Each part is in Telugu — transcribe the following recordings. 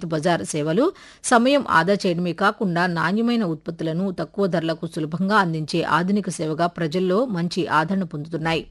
బజార్ సేవలు సమయం ఆదా చేయడమే కాకుండా నాణ్యమైన ఉత్పత్తులను తక్కువ ధరలకు సులభంగా అందించే ఆధునిక సేవగా ప్రజల్లో మంచి ఆదరణ పొందుతున్నాయి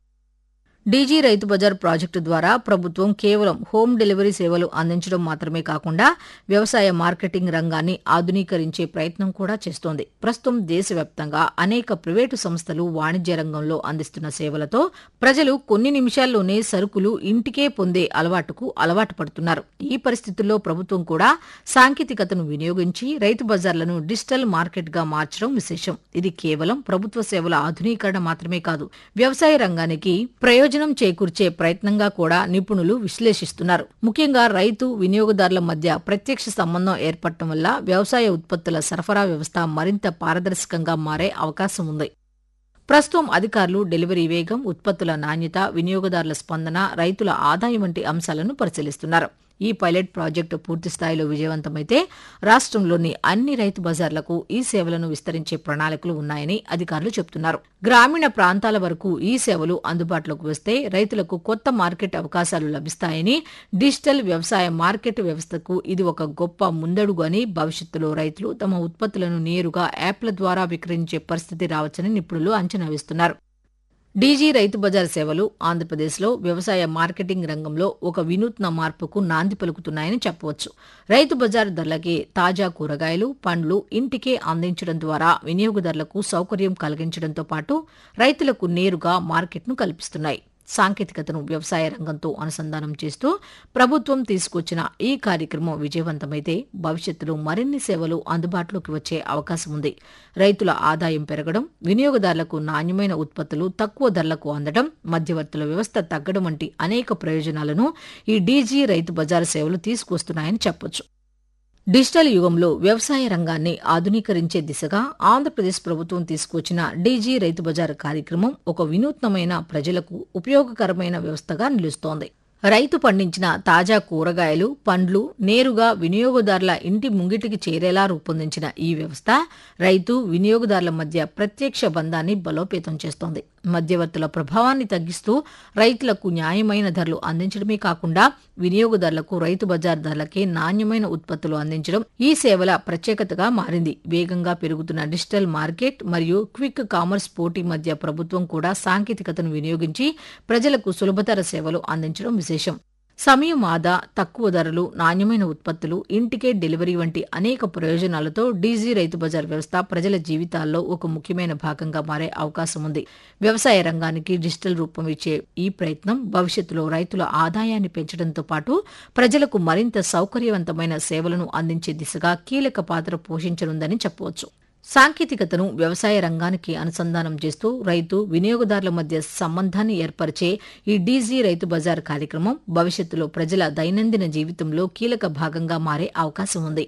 డీజీ రైతు బజార్ ప్రాజెక్టు ద్వారా ప్రభుత్వం కేవలం హోమ్ డెలివరీ సేవలు అందించడం మాత్రమే కాకుండా వ్యవసాయ మార్కెటింగ్ రంగాన్ని ఆధునీకరించే ప్రయత్నం కూడా చేస్తోంది ప్రస్తుతం దేశవ్యాప్తంగా అనేక ప్రైవేటు సంస్థలు వాణిజ్య రంగంలో అందిస్తున్న సేవలతో ప్రజలు కొన్ని నిమిషాల్లోనే సరుకులు ఇంటికే పొందే అలవాటుకు అలవాటు పడుతున్నారు ఈ పరిస్థితుల్లో ప్రభుత్వం కూడా సాంకేతికతను వినియోగించి రైతు బజార్లను డిజిటల్ మార్కెట్గా మార్చడం విశేషం ఇది కేవలం ప్రభుత్వ సేవల ఆధునీకరణ మాత్రమే కాదు వ్యవసాయ రంగానికి ప్రయోజనం చేకూర్చే ప్రయత్నంగా కూడా నిపుణులు విశ్లేషిస్తున్నారు ముఖ్యంగా రైతు వినియోగదారుల మధ్య ప్రత్యక్ష సంబంధం ఏర్పడటం వల్ల వ్యవసాయ ఉత్పత్తుల సరఫరా వ్యవస్థ మరింత పారదర్శకంగా మారే అవకాశం ఉంది ప్రస్తుతం అధికారులు డెలివరీ వేగం ఉత్పత్తుల నాణ్యత వినియోగదారుల స్పందన రైతుల ఆదాయం వంటి అంశాలను పరిశీలిస్తున్నారు ఈ పైలట్ ప్రాజెక్టు పూర్తి స్థాయిలో విజయవంతమైతే రాష్ట్రంలోని అన్ని రైతు బజార్లకు ఈ సేవలను విస్తరించే ప్రణాళికలు ఉన్నాయని అధికారులు చెబుతున్నారు గ్రామీణ ప్రాంతాల వరకు ఈ సేవలు అందుబాటులోకి వస్తే రైతులకు కొత్త మార్కెట్ అవకాశాలు లభిస్తాయని డిజిటల్ వ్యవసాయ మార్కెట్ వ్యవస్థకు ఇది ఒక గొప్ప ముందడుగు అని భవిష్యత్తులో రైతులు తమ ఉత్పత్తులను నేరుగా యాప్ల ద్వారా విక్రయించే పరిస్థితి రావచ్చని నిపుణులు అంచనా వేస్తున్నారు డీజీ రైతు బజార్ సేవలు ఆంధ్రప్రదేశ్లో వ్యవసాయ మార్కెటింగ్ రంగంలో ఒక వినూత్న మార్పుకు నాంది పలుకుతున్నాయని చెప్పవచ్చు రైతు బజార్ ధరలకే తాజా కూరగాయలు పండ్లు ఇంటికే అందించడం ద్వారా వినియోగదారులకు సౌకర్యం కలిగించడంతో పాటు రైతులకు నేరుగా మార్కెట్ను కల్పిస్తున్నాయి సాంకేతికతను వ్యవసాయ రంగంతో అనుసంధానం చేస్తూ ప్రభుత్వం తీసుకొచ్చిన ఈ కార్యక్రమం విజయవంతమైతే భవిష్యత్తులో మరిన్ని సేవలు అందుబాటులోకి వచ్చే అవకాశం ఉంది రైతుల ఆదాయం పెరగడం వినియోగదారులకు నాణ్యమైన ఉత్పత్తులు తక్కువ ధరలకు అందడం మధ్యవర్తుల వ్యవస్థ తగ్గడం వంటి అనేక ప్రయోజనాలను ఈ డీజీ రైతు బజార్ సేవలు తీసుకొస్తున్నాయని చెప్పొచ్చు డిజిటల్ యుగంలో వ్యవసాయ రంగాన్ని ఆధునీకరించే దిశగా ఆంధ్రప్రదేశ్ ప్రభుత్వం తీసుకొచ్చిన డీజీ రైతు బజార్ కార్యక్రమం ఒక వినూత్నమైన ప్రజలకు ఉపయోగకరమైన వ్యవస్థగా నిలుస్తోంది రైతు పండించిన తాజా కూరగాయలు పండ్లు నేరుగా వినియోగదారుల ఇంటి ముంగిటికి చేరేలా రూపొందించిన ఈ వ్యవస్థ రైతు వినియోగదారుల మధ్య ప్రత్యక్ష బంధాన్ని బలోపేతం చేస్తోంది మధ్యవర్తుల ప్రభావాన్ని తగ్గిస్తూ రైతులకు న్యాయమైన ధరలు అందించడమే కాకుండా వినియోగదారులకు రైతు బజార్ ధరలకే నాణ్యమైన ఉత్పత్తులు అందించడం ఈ సేవల ప్రత్యేకతగా మారింది వేగంగా పెరుగుతున్న డిజిటల్ మార్కెట్ మరియు క్విక్ కామర్స్ పోటీ మధ్య ప్రభుత్వం కూడా సాంకేతికతను వినియోగించి ప్రజలకు సులభతర సేవలు అందించడం విశేషం సమయం ఆదా తక్కువ ధరలు నాణ్యమైన ఉత్పత్తులు ఇంటికే డెలివరీ వంటి అనేక ప్రయోజనాలతో డీజీ రైతు బజార్ వ్యవస్థ ప్రజల జీవితాల్లో ఒక ముఖ్యమైన భాగంగా మారే అవకాశం ఉంది వ్యవసాయ రంగానికి డిజిటల్ రూపం ఇచ్చే ఈ ప్రయత్నం భవిష్యత్తులో రైతుల ఆదాయాన్ని పెంచడంతో పాటు ప్రజలకు మరింత సౌకర్యవంతమైన సేవలను అందించే దిశగా కీలక పాత్ర పోషించనుందని చెప్పవచ్చు సాంకేతికతను వ్యవసాయ రంగానికి అనుసంధానం చేస్తూ రైతు వినియోగదారుల మధ్య సంబంధాన్ని ఏర్పరిచే ఈ డీజీ రైతు బజార్ కార్యక్రమం భవిష్యత్తులో ప్రజల దైనందిన జీవితంలో కీలక భాగంగా మారే అవకాశం ఉంది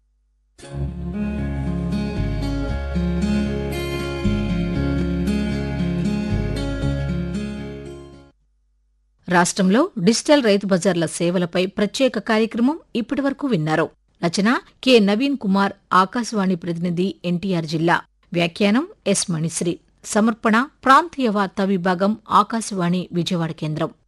రాష్ట్రంలో డిజిటల్ రైతు బజార్ల సేవలపై ప్రత్యేక కార్యక్రమం ఇప్పటివరకు విన్నారు రచన కె నవీన్ కుమార్ ఆకాశవాణి ప్రతినిధి ఎన్టీఆర్ జిల్లా వ్యాఖ్యానం ఎస్ మణిశ్రీ సమర్పణ ప్రాంతీయ వార్తా విభాగం ఆకాశవాణి విజయవాడ కేంద్రం